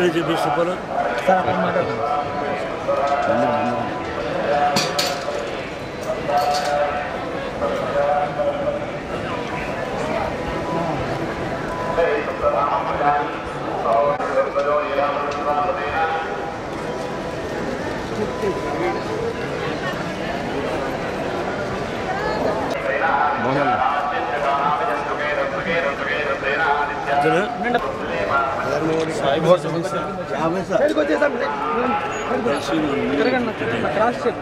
నుంచి చూపిస్తూ పోను సార్ అక్కడ మాట్లాడండి ఇతను క్రాస్ చెక్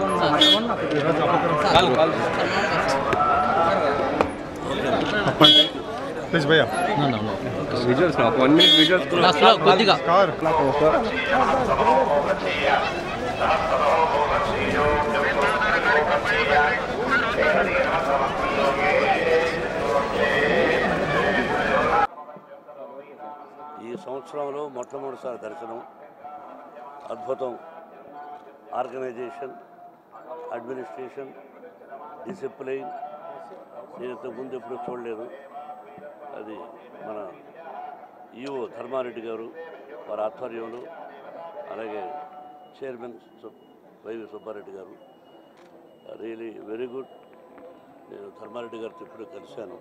ప్లీజ్ భయ్యా విజువల్స్ ఒక వన్ మినిట్ విజువల్స్ కొద్దిగా కార్ ఈ సంవత్సరంలో మొట్టమొదటిసారి దర్శనం అద్భుతం ఆర్గనైజేషన్ అడ్మినిస్ట్రేషన్ డిసిప్లైన్ నేను ఇంతకుముందు ఎప్పుడూ చూడలేదు అది మన ఈఓ ధర్మారెడ్డి గారు వారి ఆధ్వర్యంలో అలాగే చైర్మన్ సు- వైవి సుబ్బారెడ్డి గారు రియలీ వెరీ గుడ్ నేను ధర్మారెడ్డి గారితో ఇప్పుడు కలిశాను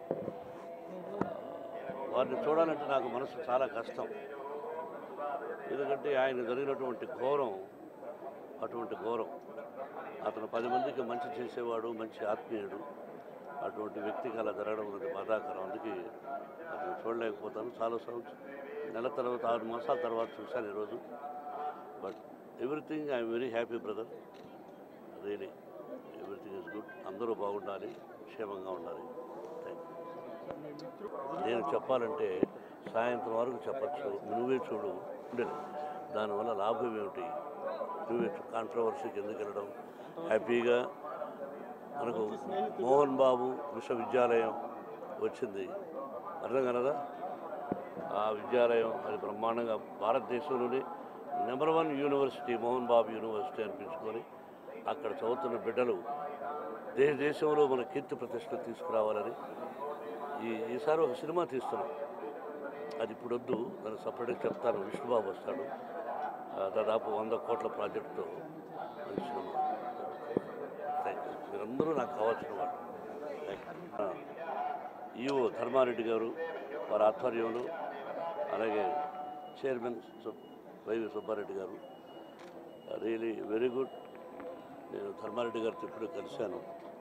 వారిని చూడాలంటే నాకు మనసు చాలా కష్టం ఎందుకంటే ఆయన జరిగినటువంటి ఘోరం అటువంటి ఘోరం అతను పది మందికి మంచి చేసేవాడు మంచి ఆత్మీయుడు అటువంటి వ్యక్తికి అలా జరగడం అనేది బాధాకరం అందుకే అతను చూడలేకపోతాను చాలా సంవత్సరం నెల తర్వాత ఆరు మాసాల తర్వాత చూశాను ఈరోజు but everything I'm very happy brother really everything is good అందరూ బాగుండాలి క్షేమంగా ఉండాలి థ్యాంక్ యూ నేను చెప్పాలంటే సాయంత్రం వరకు చెప్పచ్చు నువ్వే చూడు ఉండేది దానివల్ల లాభం ఏమిటి నువ్వే కాంట్రవర్సీకి ఎందుకు వెళ్ళడం హ్యాపీగా మనకు మోహన్ బాబు విశ్వవిద్యాలయం వచ్చింది అర్థం కలదా ఆ విద్యాలయం అది బ్రహ్మాండంగా భారతదేశంలోనే number one university Mohan Babu university అనిపించుకొని అక్కడ చదువుతున్న బిడ్డలు దేశ దేశంలో మన కీర్తి ప్రతిష్టలు తీసుకురావాలని ఈ ఈసారి ఒక సినిమా తీస్తున్నాం అది ఇప్పుడు వద్దు దాన్ని సపరేట్గా చెప్తాను విష్ణుబాబు వస్తాడు ఆ, దాదాపు వంద కోట్ల ప్రాజెక్టుతో మంచి సినిమా థ్యాంక్ యూ మీరందరూ నాకు కావాల్సిన వాళ్ళు థ్యాంక్ యూ ఈఓ ధర్మారెడ్డి గారు వారి ఆధ్వర్యంలో అలాగే చైర్మన్ సు- వైవి సుబ్బారెడ్డి గారు రియలీ వెరీ గుడ్ నేను ధర్మారెడ్డి గారితో ఇప్పుడు కలిశాను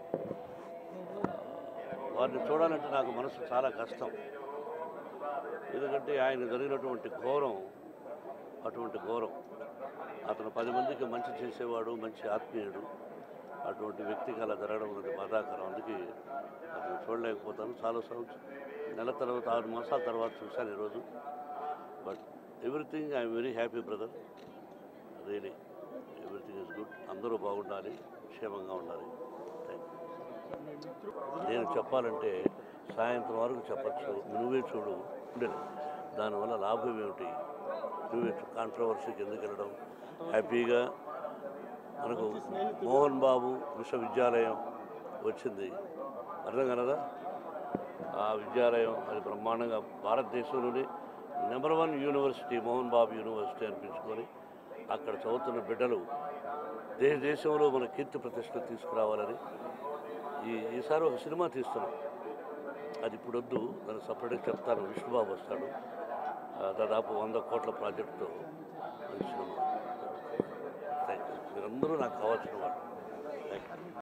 వారిని చూడాలంటే నాకు మనసు చాలా కష్టం ఎందుకంటే ఆయన జరిగినటువంటి ఘోరం అటువంటి ఘోరం అతను పది మందికి మంచి చేసేవాడు మంచి ఆత్మీయుడు అటువంటి వ్యక్తికి అలా జరగడం అనేది బాధాకరం అందుకే అతను చూడలేకపోతాను చాలా సంవత్సరం నెల తర్వాత ఆరు మాసాల తర్వాత చూశాను ఈరోజు but everything I'm very happy brother really everything is good అందరూ బాగుండాలి క్షేమంగా ఉండాలి థ్యాంక్ యూ నేను చెప్పాలంటే సాయంత్రం వరకు చెప్పచ్చు నువ్వే చూడు ఉండేది దానివల్ల లాభం ఏమిటి నువ్వే కాంట్రవర్సీకి ఎందుకు వెళ్ళడం హ్యాపీగా మనకు మోహన్ బాబు విశ్వవిద్యాలయం వచ్చింది అర్థం కలదా ఆ విద్యాలయం అది బ్రహ్మాండంగా భారతదేశంలోనే number one university Mohan Babu university అనిపించుకొని అక్కడ చదువుతున్న బిడ్డలు దేశ దేశంలో మన కీర్తి ప్రతిష్టలు తీసుకురావాలని ఈ ఈసారి ఒక సినిమా తీస్తున్నాం అది ఇప్పుడు వద్దు దాన్ని సపరేట్గా చెప్తాను విష్ణుబాబు వస్తాడు ఆ, దాదాపు వంద కోట్ల ప్రాజెక్టుతో మంచి సినిమా థ్యాంక్ యూ మీరందరూ నాకు కావాల్సిన వాళ్ళు